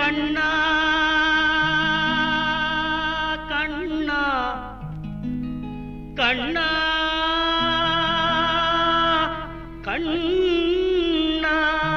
கண்ணா கண்ணா கண்ணா கண்ணா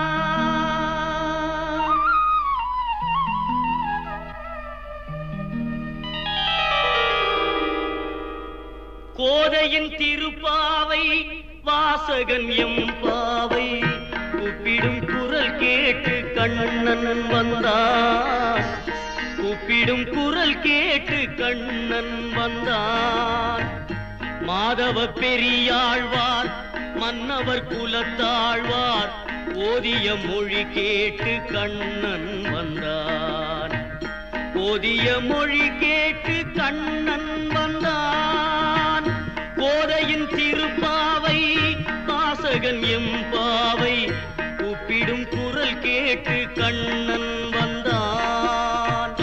கோதையின் திருப்பாவை வாசகன் எம்பாவை கூப்பிடும் குரல் கேட்டு கண்ணன் வந்தான் கூப்பிடும் குரல் கேட்டு கண்ணன் வந்தான் மாதவ பெரியாழ்வார் மன்னவர் குலத்தாழ்வார் ஓதிய மொழி கேட்டு கண்ணன் வந்தான் ஓதிய மொழி கேட்டு கண்ணன் வந்தான் கோதையின் திருப்பாவை வாசகன் எம்பாவை கூப்பிடும் குரல் கேட்டு கண்ணன் வந்தான்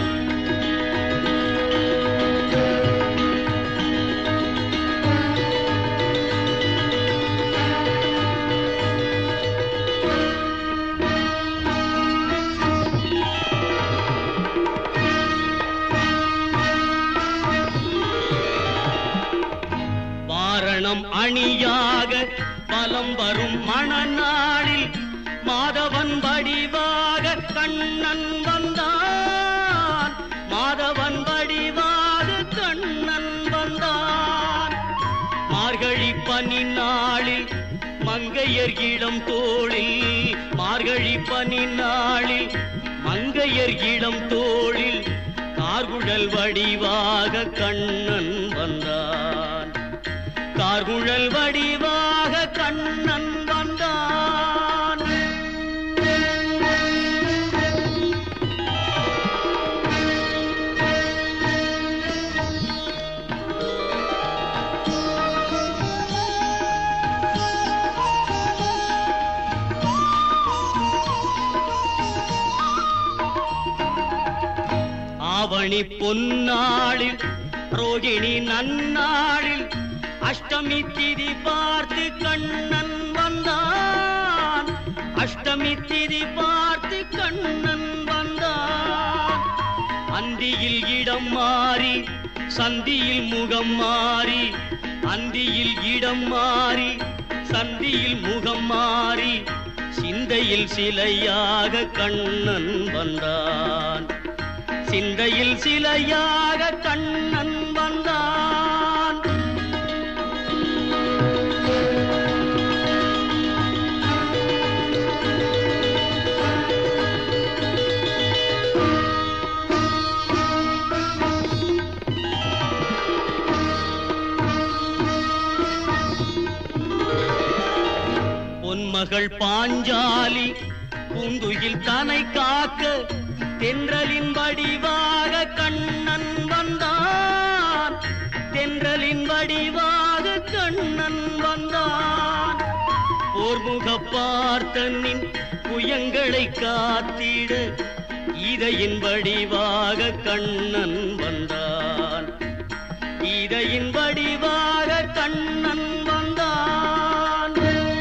வாரணம் அணியாக பலம் வரும் மணநாளில் மாதவன் வடிவாக கண்ணன் வந்தான் மாதவன் வடிவாக கண்ணன் வந்தான் மார்கழி பனி நாளில் மங்கையர் இளம் தோளில் மார்கழி பனி நாளில் மங்கையர் இளம் தோளில் கார்குழல் வடிவாக கண்ணன் வந்தான் கார்குழல் வடிவாக கண்ணன் வந்தான் ஆவணி பொன்னாளில் ரோகிணி நன்னாளில் அஷ்டமி திதி பார்த்து கண்ணன் வந்தான் அஷ்டமி திதி பார்த்து கண்ணன் வந்தான் அந்தியில் இடம் மாறி சந்தியில் முகம் மாறி அந்தியில் இடம் மாறி சந்தியில் முகம் மாறி சிந்தையில் சிலையாக கண்ணன் வந்தான் சிந்தையில் சிலையாக கண்ணன் வந்தான் பொன்மகள் பாஞ்சாலி பூந்துயில் தனை காக்க தென்றலின் வடிவாக கண்ணன் வந்தான் தென்றலின் வடிவாக கண்ணன் வந்தான் போர்முக பார்த்தனின் புயங்களை காத்திட இதையின் வடிவாக கண்ணன் வந்தான் இதையின் வடிவாக கண்ணன் வந்தான்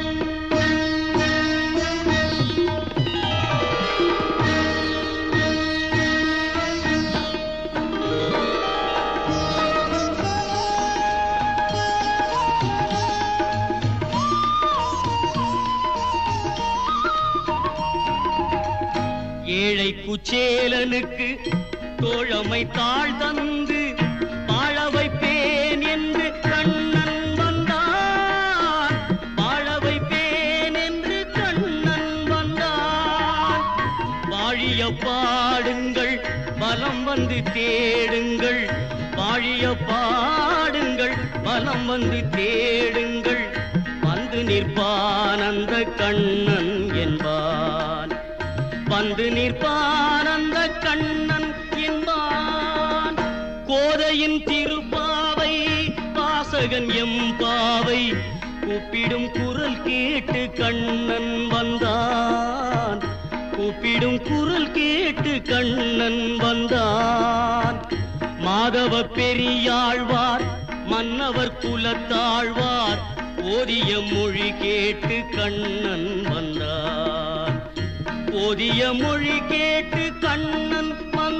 ஏழை குச்சேலனுக்கு தோழமை தாழ் தந்து வாழ வைப்பேன் என்று கண்ணன் வந்தான் வாழ வைப்பேன் என்று கண்ணன் வந்தான் வாழிய பாடுங்கள் பலம் வந்து தேடுங்கள் வாழிய பாடுங்கள் பலம் வந்து தேடுங்கள் வந்து நிற்பான் அந்த கண்ணன் என்பான் வந்து நிற்பான் அந்த கண்ணன் என்பான் கோதையின் திருப்பாவை வாசகன் எம்பாவை கூப்பிடும் குரல் கேட்டு கண்ணன் வந்தான் கூப்பிடும் குரல் கேட்டு கண்ணன் வந்தான் மாதவ பெரியாழ்வார் மன்னவர் குலத்தாழ்வார் ஓதிய மொழி கேட்டு கண்ணன் வந்தான் ஓதிய மொழி கேட்டு கண்ணன்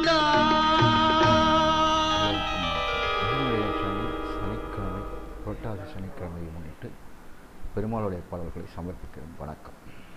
வந்தான் இன்றைய சனி சனிக்கிழமை புரட்டாசி சனிக்கிழமையை முன்னிட்டு பெருமாளுடைய பாடல்களை சமர்ப்பிக்கிறேன் வணக்கம்